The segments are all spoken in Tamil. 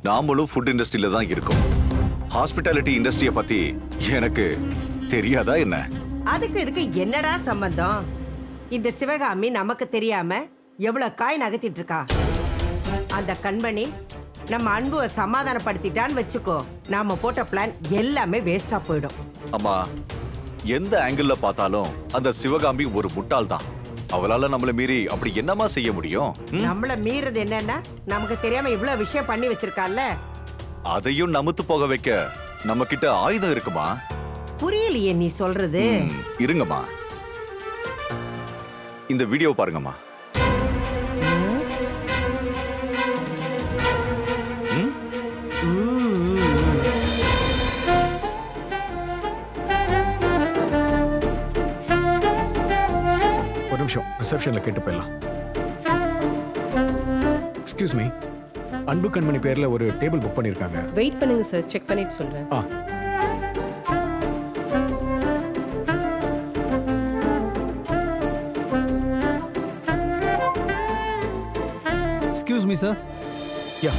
நாமளும் ஃபுட் இண்டஸ்ட்ரியில தான் இருக்கோம் ஹாஸ்பிட்டாலிட்டி இண்டஸ்ட்ரியை பத்தி எனக்கு தெரியாதா என்ன அதுக்கு இதுக்கு என்னடா சம்பந்தம் இந்த சிவகாமி நமக்கு தெரியாம எவ்வளவு காய் நகர்த்திட்டு இருக்கா அந்த கண்மணி நம்ம அன்புவை சமாதானப்படுத்திட்டான்னு வச்சுக்கோ நாம போட்ட பிளான் எல்லாமே வேஸ்டா போயிடும் அம்மா எந்த ஆங்கிள் பார்த்தாலும் அந்த சிவகாமி ஒரு முட்டாள் தான் அவளால நம்மள மீறி அப்படி என்னமா செய்ய முடியும் ம்? நம்மள மீறது என்னன்னா நமக்கு தெரியாம இவ்வளவு விஷயம் பண்ணி வச்சிருக்கால அதையும் நமுத்து போக வைக்க நம்ம கிட்ட ஆயுதம் இருக்குமா புரியலையே நீ சொல்றது ம், இருங்கம்மா இந்த வீடியோ பாருங்கம்மா ம்? ஒரு நிமிஷம் ரிசப்ஷன்ல கேட்டு போயிடலாம் எக்ஸ்கியூஸ் மீ அன்பு கண்மணி பேர்ல ஒரு டேபிள் புக் பண்ணிருக்காங்க வெயிட் பண்ணுங்க சார் செக் பண்ணிட்டு சொல்றேன் ஆ excuse me sir yeah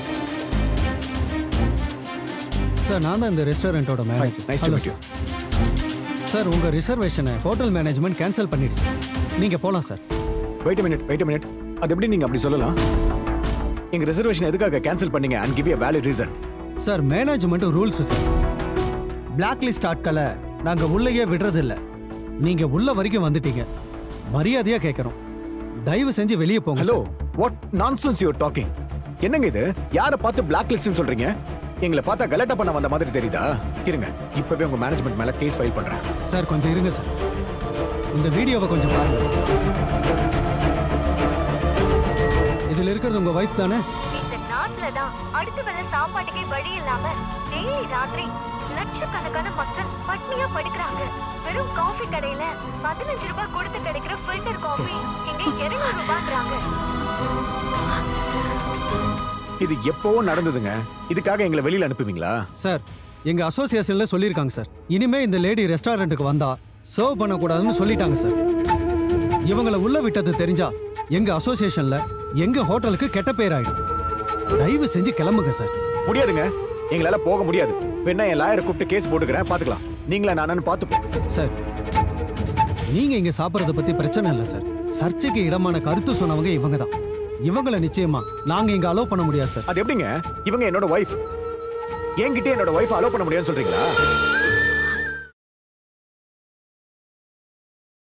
sir நான் தான் இந்த ரெஸ்டாரண்ட்டோட manager nice to meet you sir உங்க ரிசர்வேஷனை ஹோட்டல் மேனேஜ்மெண்ட் கேன்சல் பண்ணிடுச்சு நீங்க போலாம் sir wait minute wait minute அது எப்படி நீங்க அப்படி சொல்லலாம் எங்க ரிசர்வேஷன் எதுக்காக கேன்சல் பண்ணீங்க and give a valid reason sir management rules sir black list ஆட்களை நாங்க உள்ளேயே விடுறது இல்ல நீங்க உள்ள வரைக்கும் வந்துட்டீங்க மரியாதையா கேட்கறோம் தயவு செஞ்சு வெளியே போங்க hello sir. What nonsense you talking என்னங்க இது யாரை பார்த்து பிளாக் லிஸ்ட்னு சொல்றீங்க எங்களை பார்த்தா கலட்டா பண்ண வந்த மாதிரி தெரியுதா இருங்க இப்பவே உங்க மேனேஜ்மெண்ட் மேல கேஸ் ஃபைல் பண்றேன் சார் கொஞ்சம் இருங்க சார் இந்த வீடியோவை கொஞ்சம் பாருங்க இதுல இருக்கிறது உங்க வைஃப் தானே இந்த நாட்டுல தான் அடுத்த வேளை சாப்பாட்டுக்கே வழி இல்லாம டெய்லி ராத்திரி லட்சக்கணக்கான மக்கள் பட்னியா படுக்கிறாங்க வெறும் காஃபி கடையில பதினஞ்சு ரூபாய் கொடுத்து கிடைக்கிற ஃபில்டர் காஃபி இங்க இருநூறு ரூபாய்ங்கிறாங்க இது எப்பவோ நடந்ததுங்க இதுக்காக எங்களை வெளியில அனுப்புவீங்களா சார் எங்க அசோசியேஷன்ல சொல்லியிருக்காங்க சார் இனிமே இந்த லேடி ரெஸ்டாரண்ட்டுக்கு வந்தா சர்வ் பண்ணக்கூடாதுன்னு சொல்லிட்டாங்க சார் இவங்கள உள்ள விட்டது தெரிஞ்சா எங்க அசோசியேஷன்ல எங்க ஹோட்டலுக்கு கெட்ட பேர் ஆயிடும் தயவு செஞ்சு கிளம்புங்க சார் முடியாதுங்க எங்களால போக முடியாது வேணா என் லாயரை கூப்பிட்டு கேஸ் போட்டுக்கிறேன் பாத்துக்கலாம் நீங்களா நானு பாத்துப்போம் சார் நீங்க இங்க சாப்பிடறத பத்தி பிரச்சனை இல்லை சார் சர்ச்சைக்கு இடமான கருத்து சொன்னவங்க இவங்க தான் இவங்கள நிச்சயமா நாங்க இங்க அலோவ் பண்ண முடியாது சார் அது எப்படிங்க இவங்க என்னோட ஒய்ஃப் என்கிட்ட என்னோட ஒய்ஃப் அலோவ் பண்ண முடியும்னு சொல்றீங்களா